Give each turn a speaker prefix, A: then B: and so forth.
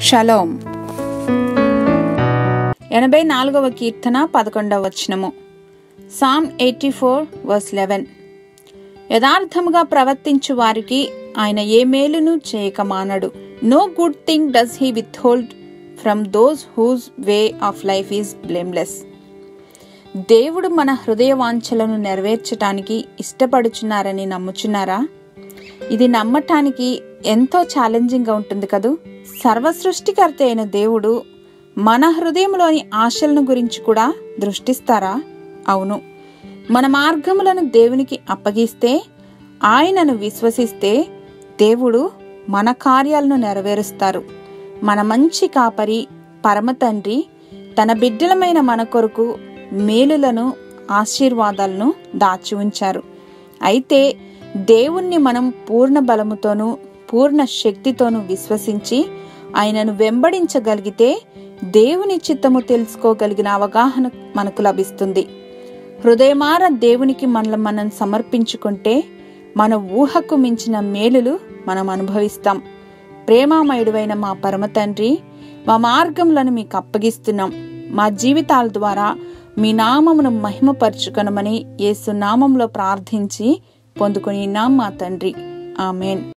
A: shalom ఎనభై నాలుగవ కీర్తన పదకొండవ వచనము Psalm eighty four verse eleven యథార్థముగా ప్రవర్తించు వారికి ఆయన ఏ మేలును చేయక మానడు no good thing does he withhold from those whose way of life is blameless దేవుడు మన హృదయ వాంఛలను నెరవేర్చటానికి ఇష్టపడుచున్నారని నమ్ముచున్నారా ఇది నమ్మటానికి ఎంతో ఛాలెంజింగ్గా ఉంటుంది కదూ సర్వ సృష్టికర్త అయిన దేవుడు మన హృదయంలోని ఆశలను గురించి కూడా దృష్టిస్తారా అవును మన మార్గములను దేవునికి అప్పగిస్తే ఆయనను విశ్వసిస్తే దేవుడు మన కార్యాలను నెరవేరుస్తారు మన మంచి కాపరి పరమ తండ్రి తన బిడ్డలమైన మన కొరకు మేలులను ఆశీర్వాదాలను దాచి ఉంచారు అయితే దేవుణ్ణి మనం పూర్ణ బలముతోనూ పూర్ణ శక్తితోనూ విశ్వసించి ఆయనను వెంబడించగలిగితే దేవుని చిత్తము తెలుసుకోగలిగిన అవగాహన మనకు లభిస్తుంది హృదయమార దేవునికి మనల్ని మనం సమర్పించుకుంటే మన ఊహకు మించిన మేలులు మనం అనుభవిస్తాం ప్రేమామయుడువైన మా పరమ తండ్రి మా మార్గములను మీకు అప్పగిస్తున్నాం మా జీవితాల ద్వారా మీ నామమును మహిమపరచుకొనమని యేసు నామంలో ప్రార్థించి పొందుకుని మా తండ్రి ఆమెన్